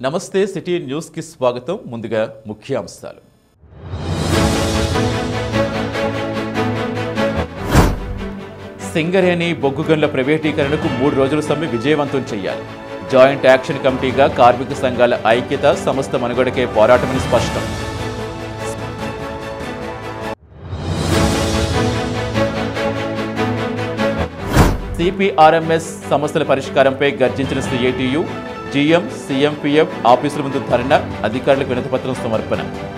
నమస్తే సిటీ న్యూస్కి స్వాగతం ముందుగా ముఖ్యాంశాలు సింగరేణి బొగ్గు గనుల ప్రైవేటీకరణకు మూడు రోజుల సమ్మె విజయవంతం చేయాలి జాయింట్ యాక్షన్ కమిటీగా కార్మిక సంఘాల ఐక్యత సంస్థ మనుగడకే పోరాటమని స్పష్టం సిపిఆర్ఎంఎస్ సమస్యల పరిష్కారంపై గర్జించిన సిఐటియు జీఎం సీఎంపీఎఫ్ ఆఫీసుల ముందు ధర్నా అధికారులకు వినతిపత్రం సమర్పణ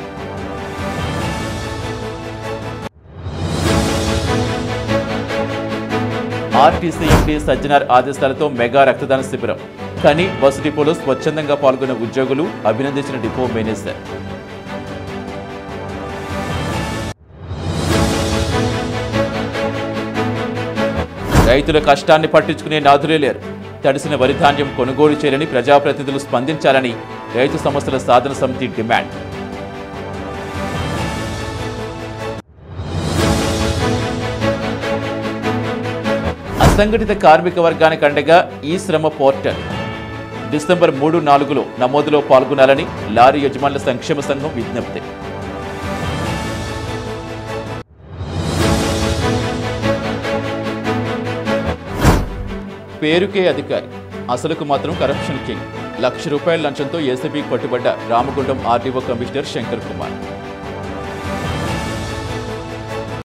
ఆర్టీసీ ఎంపీ సజ్జనార్ ఆదేశాలతో మెగా రక్తదాన శిబిరం కానీ బస్సు డిపోలో స్వచ్ఛందంగా పాల్గొన్న ఉద్యోగులు అభినందించిన డిపో మేనేజర్ రైతుల కష్టాన్ని పట్టించుకునే నాదులే లేరు తడిసిన వరి ధాన్యం కొనుగోలు చేయాలని ప్రజాప్రతినిధులు స్పందించాలని రైతు సమస్యల సాధన సమితి డిమాండ్ అసంఘటిత కార్మిక వర్గానికి అండగా ఈ శ్రమ పోర్టల్ డిసెంబర్ మూడు నాలుగులో నమోదులో పాల్గొనాలని లారీ యజమానుల సంక్షేమ సంఘం విజ్ఞప్తి పేరుకే అధికారి అసలుకు మాత్రం కరప్షన్ కింగ్ లక్ష రూపాయల లంచంతో ఏసీబీకి పట్టుబడ్డ రామగుండం ఆర్డీఓ కమిషనర్ శంకర్ కుమార్